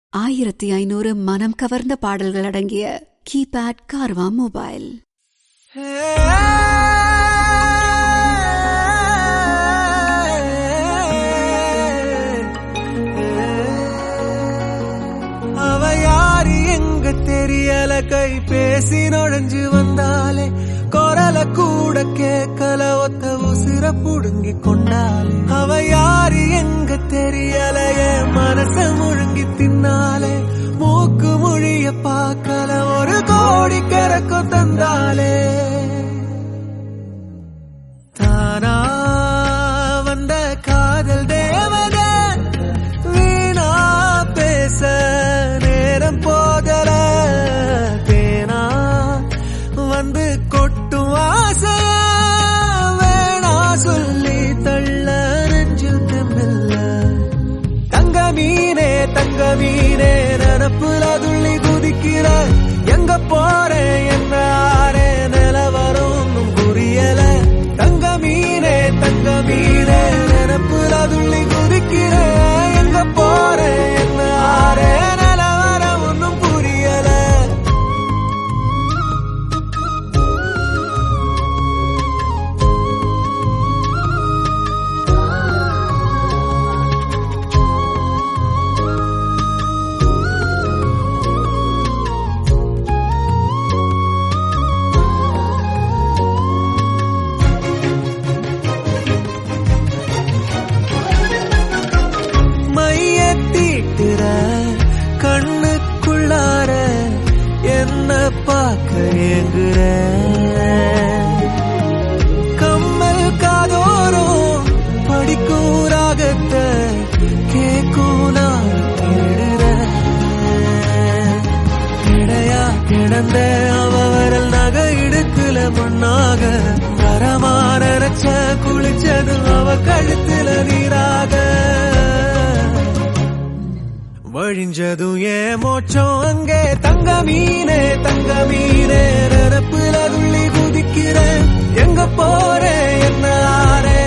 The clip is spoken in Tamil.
ஆயிரத்தி ஐநூறு மனம் கவர்ந்த பாடல்கள் அடங்கிய கீபேட் கார்வா மொபைல் அவ யாரு எங்க தெரியல கை பேசி நுழைஞ்சு வந்தாலே குரல கூட கேட்கல ஒத்த உசிர புடுங்கி கொண்டாலே அவ யாரு எங்க தெரியல என் மனச முழுங்கி தின்னாலே மூக்கு மொழிய பார்க்கல ஒரு கோடி கறக்கும் தந்தாலே தானா வந்த காதல் தேவதை வீணா பேச நேரம் போகல தேனா வந்து கொட்டும் ஆசைய வேணா சொல்லி தள்ள நெஞ்சில் தெம்பில்ல தங்க மீனே தங்க மீனே நினப்புல துள்ளி குதிக்கிற எங்க போறேன் என்ன ஆறே நிலவரம் ஒண்ணும் புரியல தங்க மீனே தங்க மீனே நினப்புல துள்ளி குதிக்கிற எங்க போறேன் என்ன ஆறே நிலவரம் ஒண்ணும் புரியல மைய தீட்டுற கண்ணுக்குள்ளார என்ன பார்க்க ஏங்குற கம்மல் காதோறும் படிக்கும் ராகத்தை கேட்கும் நான் தேடுற கிடையா கிடந்த அவ வரல் நகை இடுக்குல மண்ணாக வரமா நினைச்ச குளிச்சது அவ கழுத்துல நீராக வழிஞ்சதும் ஏன் மோச்சம் அங்கே தங்க மீனே தங்க மீனே நிரப்புல துள்ளி குதிக்கிறேன் எங்க போறேன் என்ன ஆறே